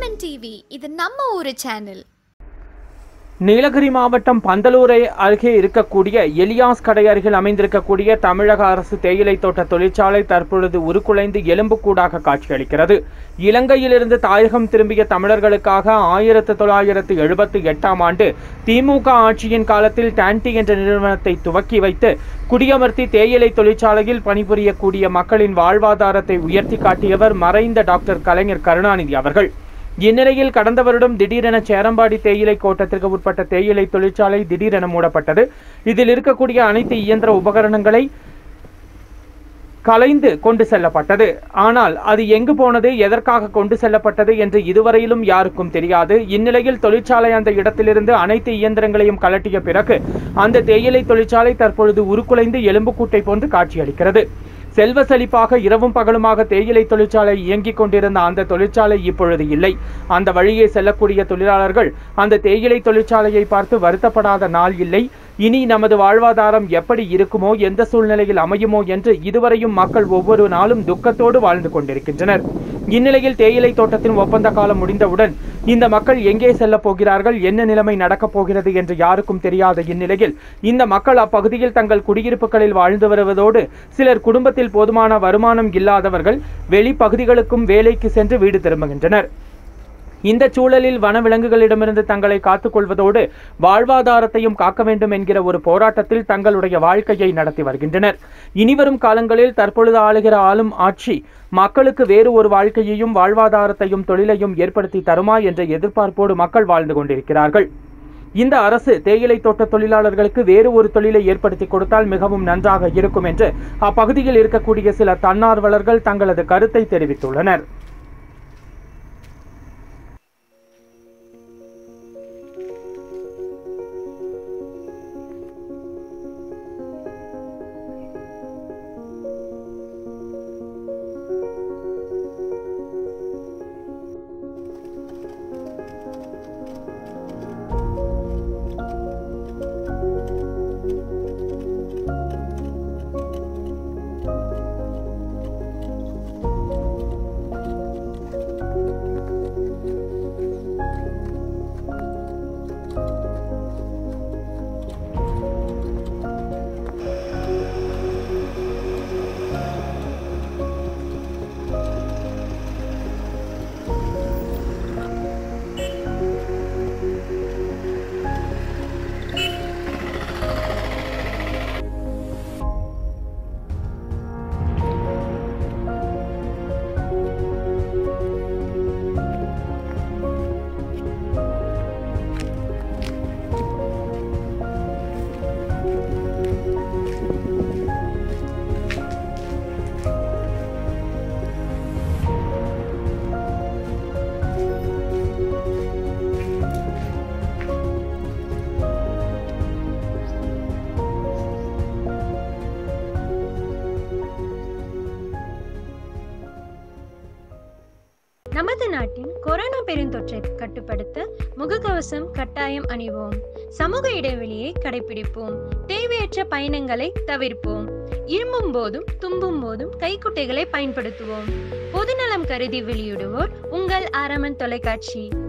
RMN TV இது நம்ம ஊரு சேனல் நீலகிரி மாவட்டம் பந்தலூரை அருகே இருக்கக்கூடிய எலியாஸ் கடை அருகில் அமைந்திருக்கக்கூடிய தமிழக அரசு தேயிலை தோட்ட தொழிற்சாலை தற்பொழுது உருக்குலைந்து எலும்புக்கூடாக காட்சியளிக்கிறது இலங்கையிலிருந்து தாயகம் திரும்பிய தமிழர்களுக்காக ஆயிரத்து தொள்ளாயிரத்து எழுபத்தி எட்டாம் ஆண்டு திமுக ஆட்சியின் காலத்தில் டான்டி என்ற நிறுவனத்தை துவக்கி வைத்து குடியமர்த்தி தேயிலை தொழிற்சாலையில் பணிபுரியக்கூடிய மக்களின் வாழ்வாதாரத்தை உயர்த்தி காட்டியவர் மறைந்த டாக்டர் கலைஞர் கருணாநிதி அவர்கள் இந்நிலையில் கடந்த வருடம் திடீரென சேரம்பாடி தேயிலை கோட்டத்திற்கு உட்பட்ட தேயிலை தொழிற்சாலை திடீரென மூடப்பட்டது இதில் இருக்கக்கூடிய அனைத்து இயந்திர உபகரணங்களை கலைந்து கொண்டு செல்லப்பட்டது ஆனால் அது எங்கு போனது எதற்காக கொண்டு செல்லப்பட்டது என்று இதுவரையிலும் யாருக்கும் தெரியாது இந்நிலையில் தொழிற்சாலை அந்த இடத்திலிருந்து அனைத்து இயந்திரங்களையும் கலட்டிய பிறகு அந்த தேயிலை தொழிற்சாலை தற்பொழுது உருக்குலைந்து எலும்புக்கூட்டை போன்று காட்சியளிக்கிறது செல்வ செழிப்பாக இரவும் பகலுமாக தேயிலை தொழிற்சாலை இயங்கிக் கொண்டிருந்த அந்த தொழிற்சாலை இப்பொழுது இல்லை அந்த வழியே செல்லக்கூடிய தொழிலாளர்கள் அந்த தேயிலை தொழிற்சாலையை பார்த்து வருத்தப்படாத நாள் இல்லை இனி நமது வாழ்வாதாரம் எப்படி இருக்குமோ எந்த சூழ்நிலையில் அமையுமோ என்று இதுவரையும் மக்கள் ஒவ்வொரு நாளும் துக்கத்தோடு வாழ்ந்து கொண்டிருக்கின்றனர் இந்நிலையில் தேயிலை தோட்டத்தின் ஒப்பந்த காலம் முடிந்தவுடன் இந்த மக்கள் எங்கே செல்லப் போகிறார்கள் என்ன நிலைமை நடக்கப் போகிறது என்று யாருக்கும் தெரியாத இந்நிலையில் இந்த மக்கள் அப்பகுதியில் தங்கள் குடியிருப்புகளில் வாழ்ந்து வருவதோடு சிலர் குடும்பத்தில் போதுமான வருமானம் இல்லாதவர்கள் வெளிப்பகுதிகளுக்கும் வேலைக்கு சென்று வீடு திரும்புகின்றனர் இந்த சூழலில் வனவிலங்குகளிடமிருந்து தங்களை காத்துக்கொள்வதோடு வாழ்வாதாரத்தையும் காக்க வேண்டும் என்கிற ஒரு போராட்டத்தில் தங்களுடைய வாழ்க்கையை நடத்தி வருகின்றனர் இனிவரும் காலங்களில் தற்பொழுது ஆளுகிற ஆளும் ஆட்சி மக்களுக்கு வேறு ஒரு வாழ்க்கையையும் வாழ்வாதாரத்தையும் தொழிலையும் ஏற்படுத்தி தருமா என்ற எதிர்பார்ப்போடு மக்கள் வாழ்ந்து கொண்டிருக்கிறார்கள் இந்த அரசு தேயிலை தோட்ட தொழிலாளர்களுக்கு வேறு ஒரு தொழிலை ஏற்படுத்தி கொடுத்தால் மிகவும் நன்றாக இருக்கும் என்று அப்பகுதியில் இருக்கக்கூடிய சில தன்னார்வலர்கள் தங்களது கருத்தை தெரிவித்துள்ளனர் நமது நாட்டின் கொரோனா பெருந்தொற்றை கட்டுப்படுத்த முகக்கவசம் கட்டாயம் அணிவோம் சமூக இடைவெளியை கடைபிடிப்போம் தேவையற்ற பயணங்களை தவிர்ப்போம் இருமும் போதும் தும்பும் போதும் கைக்குட்டைகளை பயன்படுத்துவோம் பொதுநலம் கருதி வெளியிடுவோர் உங்கள் ஆரமன் தொலைக்காட்சி